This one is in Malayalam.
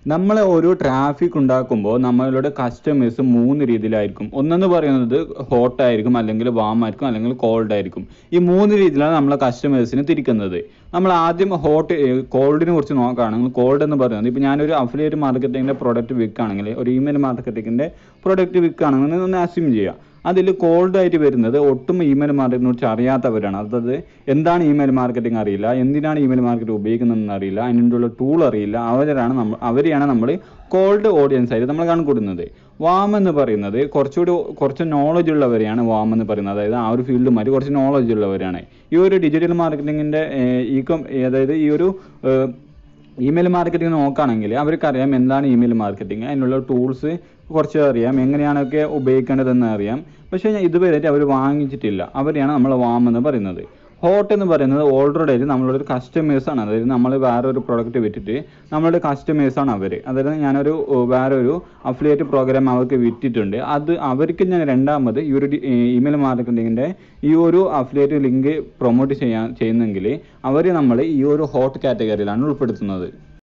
നമ്മൾ ഒരു ട്രാഫിക് ഉണ്ടാക്കുമ്പോൾ നമ്മളുടെ കസ്റ്റമേഴ്സ് മൂന്ന് രീതിയിലായിരിക്കും ഒന്നെന്ന് പറയുന്നത് ഹോട്ട് ആയിരിക്കും അല്ലെങ്കിൽ വാം ആയിരിക്കും അല്ലെങ്കിൽ കോൾഡ് ആയിരിക്കും ഈ മൂന്ന് രീതിയിലാണ് നമ്മളെ കസ്റ്റമേഴ്സിനെ തിരിക്കുന്നത് നമ്മൾ ആദ്യം ഹോട്ട് കോൾഡിനെ കുറിച്ച് നോക്കുകയാണെങ്കിൽ കോൾഡ് എന്ന് പറയുന്നത് ഇപ്പോൾ ഞാനൊരു അഫിലിയേറ്റ് മാർക്കറ്റിങ്ങിൻ്റെ പ്രോഡക്റ്റ് വിൽക്കുകയാണെങ്കിൽ ഒരു ഇമെയിൽ മാർക്കറ്റിങ്ങിൻ്റെ പ്രോഡക്റ്റ് വിൽക്കുകയാണെങ്കിൽ ഒന്ന് അസ്യൂം ചെയ്യുക അതിൽ കോൾഡ് ആയിട്ട് വരുന്നത് ഒട്ടും ഇമെയിൽ മാർക്കറ്റിനെ കുറിച്ച് അറിയാത്തവരാണ് അതായത് എന്താണ് ഇമെയിൽ മാർക്കറ്റിംഗ് അറിയില്ല എന്തിനാണ് ഇമെയിൽ മാർക്കറ്റ് ഉപയോഗിക്കുന്നതെന്ന് അറിയില്ല അതിനുള്ള ടൂൾ അറിയില്ല അവരാണ് നമ്മൾ അവരെയാണ് നമ്മൾ കോൾഡ് ഓഡിയൻസ് ആയിട്ട് നമ്മൾ കണക്കൂട്ടുന്നത് വാം എന്ന് പറയുന്നത് കുറച്ചുകൂടി കുറച്ച് നോളജ് ഉള്ളവരെയാണ് വാം എന്ന് പറയുന്നത് അതായത് ആ ഒരു ഫീൽഡുമായിട്ട് കുറച്ച് നോളജ് ഉള്ളവരാണ് ഈ ഒരു ഡിജിറ്റൽ മാർക്കറ്റിങ്ങിൻ്റെ ഈ കം അതായത് ഈ ഒരു ഏഹ്, ഇമെയിൽ മാർക്കറ്റിംഗ് നോക്കുകയാണെങ്കിൽ അവർക്കറിയാം എന്താണ് ഇമെയിൽ മാർക്കറ്റിംഗ് അതിനുള്ള ടൂൾസ് കുറച്ച് അറിയാം എങ്ങനെയാണൊക്കെ ഉപയോഗിക്കേണ്ടതെന്ന് അറിയാം പക്ഷേ ഞാൻ ഇതുവരെയായിട്ട് അവർ വാങ്ങിച്ചിട്ടില്ല അവരെയാണ് നമ്മൾ വാം എന്ന് പറയുന്നത് ഹോട്ട് എന്ന് പറയുന്നത് ഓൾറെഡി ആയിട്ട് നമ്മളുടെ ഒരു customers ആണ് അതായത് നമ്മൾ വേറെ ഒരു പ്രോഡക്റ്റ് വിറ്റിട്ട് നമ്മളുടെ customers ആണ് അവർ അതായത് ഞാനൊരു ഏർ, വേറെ ഒരു അഫിലിയേറ്റ് പ്രോഗ്രാം അവർക്ക് വിറ്റിട്ടുണ്ട് അത് അവർക്ക് ഞാൻ രണ്ടാമത് ഈ ഒരു ഇമെയിൽ മാർക്കറ്റിങ്ങിൻ്റെ ഈ ഒരു അഫിലിയേറ്റ് ലിങ്ക് പ്രൊമോട്ട് ചെയ്യാൻ ചെയ്യുന്നെങ്കിൽ അവർ നമ്മൾ ഈ ഒരു ഹോട്ട് കാറ്റഗറിയിലാണ് ഉൾപ്പെടുത്തുന്നത്